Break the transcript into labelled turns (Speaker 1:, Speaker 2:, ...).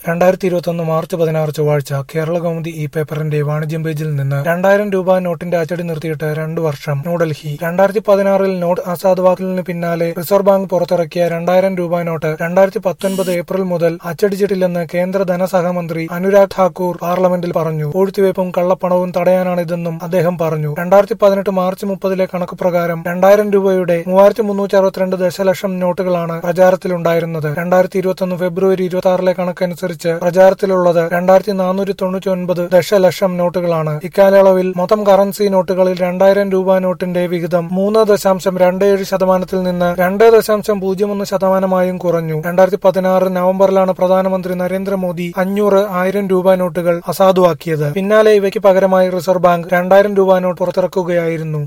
Speaker 1: രണ്ടായിരത്തി ഇരുപത്തൊന്ന് മാർച്ച് പതിനാറ് ചൊവ്വാഴ്ച കേരള കൗമുദി ഈ പേപ്പറിന്റെ വാണിജ്യം പേജിൽ നിന്ന് രണ്ടായിരം രൂപ നോട്ടിന്റെ അച്ചടി നിർത്തിയിട്ട് രണ്ടു വർഷം ന്യൂഡൽഹി രണ്ടായിരത്തി പതിനാറിൽ നോട്ട് അസാധുവാക്കലിന് പിന്നാലെ റിസർവ് ബാങ്ക് പുറത്തിറക്കിയ രണ്ടായിരം രൂപ നോട്ട് രണ്ടായിരത്തി പത്തൊൻപത് ഏപ്രിൽ മുതൽ അച്ചടിച്ചിട്ടില്ലെന്ന് കേന്ദ്ര ധനസഹമന്ത്രി അനുരാഗ് ഠാക്കൂർ പാർലമെന്റിൽ പറഞ്ഞു പൂഴ്ത്തിവയ്പും കള്ളപ്പണവും തടയാനാണിതെന്നും അദ്ദേഹം പറഞ്ഞു രണ്ടായിരത്തി പതിനെട്ട് മാർച്ച് മുപ്പതിലെ കണക്ക് പ്രകാരം രണ്ടായിരം രൂപയുടെ മൂവായിരത്തി മുന്നൂറ്റി അറുപത്തിരണ്ട് ദശലക്ഷം നോട്ടുകളാണ് പ്രചാരത്തിലുണ്ടായിരുന്നത് രണ്ടായിരത്തി ഇരുപത്തൊന്ന് ഫെബ്രുവരി ഇരുപത്തി ആറിലെ കണക്കനുസരിച്ച് പ്രചാരത്തിലുള്ളത് രണ്ടായിരത്തി നാനൂറ്റി തൊണ്ണൂറ്റി ഒൻപത് ദശലക്ഷം നോട്ടുകളാണ് ഇക്കാലയളവിൽ മൊത്തം കറൻസി നോട്ടുകളിൽ രണ്ടായിരം രൂപ നോട്ടിന്റെ വിഹിതം മൂന്ന് ദശാംശം രണ്ട് ഏഴ് ശതമാനത്തിൽ നിന്ന് രണ്ട് ദശാംശം പൂജ്യം ഒന്ന് ശതമാനമായും കുറഞ്ഞു രണ്ടായിരത്തി പതിനാറ് നവംബറിലാണ് പ്രധാനമന്ത്രി നരേന്ദ്രമോദി അഞ്ഞൂറ് ആയിരം രൂപ നോട്ടുകൾ അസാധുവാക്കിയത് പിന്നാലെ ഇവയ്ക്ക് പകരമായി റിസർവ് ബാങ്ക് രണ്ടായിരം രൂപ നോട്ട് പുറത്തിറക്കുകയായിരുന്നു